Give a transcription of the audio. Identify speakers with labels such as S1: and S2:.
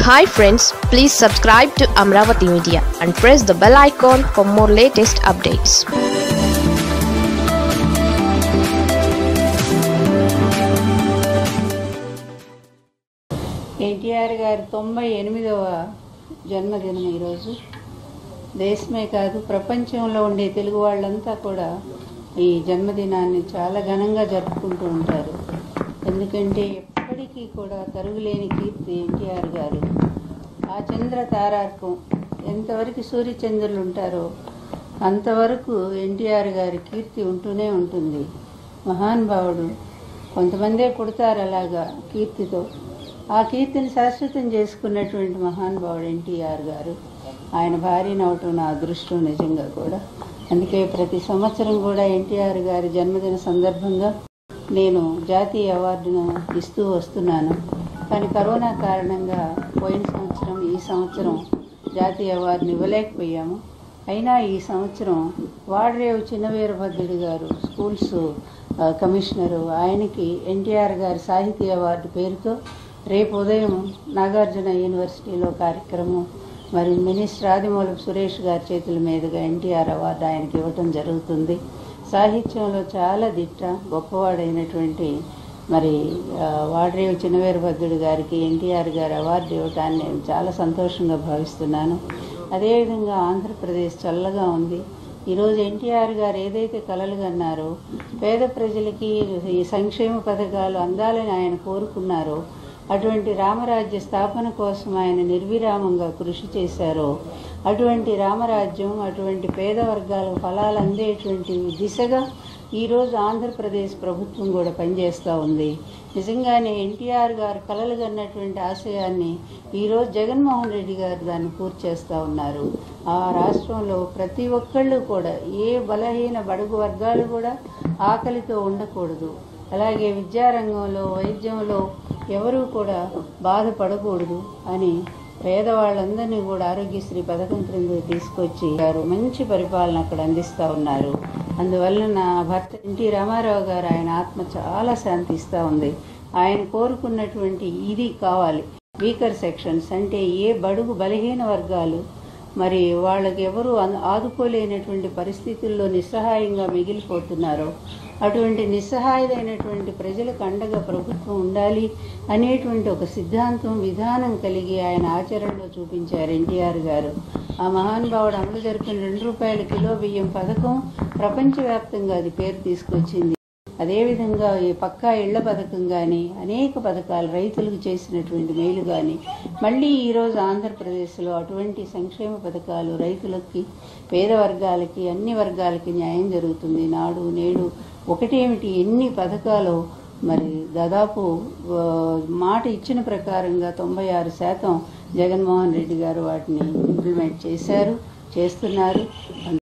S1: hi friends please subscribe to Amaravati media and press the bell icon for more latest updates
S2: NTR గారి తొంభై ఎనిమిదవ జన్మదినం ఈరోజు దేశమే కాదు ప్రపంచంలో ఉండే తెలుగు వాళ్ళంతా కూడా ఈ జన్మదినాన్ని చాలా ఘనంగా జరుపుకుంటూ ఉంటారు ఎందుకంటే ఎప్పటికీ కూడా తరుగులేని కీర్తి ఎన్టీఆర్ గారు ఆ చంద్ర తారార్కం ఎంతవరకు సూర్యచంద్రులు ఉంటారో అంతవరకు ఎన్టీఆర్ గారి కీర్తి ఉంటూనే ఉంటుంది మహానుభావుడు కొంతమందే పుడతారు అలాగా కీర్తితో ఆ కీర్తిని శాశ్వతం చేసుకున్నటువంటి మహానుభావుడు ఎన్టీఆర్ గారు ఆయన భార్యను అవటం నా అదృష్టం నిజంగా కూడా అందుకే ప్రతి సంవత్సరం కూడా ఎన్టీఆర్ గారి జన్మదిన సందర్భంగా నేను జాతీయ అవార్డును ఇస్తూ వస్తున్నాను కానీ కరోనా కారణంగా పోయిన సంవత్సరం ఈ సంవత్సరం జాతీయ అవార్డుని ఇవ్వలేకపోయాము అయినా ఈ సంవత్సరం వాడరేవు చిన్నవీరభద్రుడి గారు స్కూల్స్ ఆ, కమిషనరు ఆయనకి ఎన్టీఆర్ గారి సాహితీ అవార్డు పేరుతో రేపు ఉదయం నాగార్జున యూనివర్సిటీలో కార్యక్రమం మరి మినిస్టర్ ఆదిమూలపు సురేష్ గారి చేతుల మీదుగా ఎన్టీఆర్ అవార్డు ఆయనకి ఇవ్వటం జరుగుతుంది సాహిత్యంలో చాలా దిట్ట గొప్పవాడైనటువంటి మరి ఆ, వాడరేవు చిన్నవీరభద్రుడు గారికి ఎన్టీఆర్ గారి అవార్డు ఇవ్వటాన్ని నేను చాలా సంతోషంగా భావిస్తున్నాను అదేవిధంగా ఆంధ్రప్రదేశ్ చల్లగా ఉంది ఈరోజు ఎన్టీఆర్ గారు ఏదైతే కలలు కన్నారో పేద ప్రజలకి ఈ సంక్షేమ పథకాలు అందాలని ఆయన కోరుకున్నారో అటువంటి రామరాజ్య స్థాపన కోసం ఆయన నిర్విరామంగా కృషి చేశారో అటువంటి రామరాజ్యం అటువంటి పేద వర్గాల ఫలాలు అందేటువంటి దిశగా ఈరోజు ఆంధ్రప్రదేశ్ ప్రభుత్వం కూడా పనిచేస్తూ ఉంది నిజంగానే ఎన్టీఆర్ గారు కలలు కన్నటువంటి ఆశయాన్ని ఈరోజు జగన్మోహన్ రెడ్డి గారు దాన్ని పూర్తి చేస్తూ ఉన్నారు ఆ రాష్ట్రంలో ప్రతి ఒక్కళ్ళు కూడా ఏ బలహీన బడుగు వర్గాలు కూడా ఆకలితో ఉండకూడదు అలాగే విద్యారంగంలో వైద్యంలో ఎవరూ కూడా బాధపడకూడదు అని పేదవాళ్ళందరినీ కూడా ఆరోగ్యశ్రీ పథకం క్రింద తీసుకొచ్చి వారు మంచి పరిపాలన అక్కడ అందిస్తూ ఉన్నారు అందువల్ల నా భర్త ఎన్టీ రామారావు గారు ఆయన ఆత్మ చాలా శాంతిస్తూ ఉంది ఆయన కోరుకున్నటువంటి ఇది కావాలి వీకర్ సెక్షన్స్ అంటే ఏ బడుగు బలహీన వర్గాలు మరి వాళ్ళకి ఎవరు అన్- ఆదుకోలేనటువంటి పరిస్థితుల్లో నిస్సహాయంగా మిగిలిపోతున్నారో అటువంటి నిస్సహాయులైనటువంటి ప్రజలకు అండగా ప్రభుత్వం ఉండాలి అనేటువంటి ఒక సిద్ధాంతం విధానం కలిగి ఆయన ఆచరణలో చూపించారు ఎన్టీఆర్ గారు ఆ మహానుభావుడు అమలు జరిపిన రెండు రూపాయల కిలో బియ్యం పథకం ప్రపంచవ్యాప్తంగా అది పేరు తీసుకొచ్చింది అదేవిధంగా ఈ పక్కా ఇళ్ల పథకం కానీ అనేక పథకాలు రైతులకు చేసినటువంటి మేలు కానీ మళ్ళీ ఈరోజు ఆంధ్రప్రదేశ్లో అటువంటి సంక్షేమ పథకాలు రైతులకి పేద వర్గాలకి అన్ని వర్గాలకి న్యాయం జరుగుతుంది నాడు నేడు ఒకటేమిటి ఎన్ని పథకాలు మరి దాదాపు ఆ, మాట ఇచ్చిన ప్రకారంగా తొంభై ఆరు శాతం జగన్మోహన్ రెడ్డి గారు వాటిని ఇంప్లిమెంట్ చేశారు చేస్తున్నారు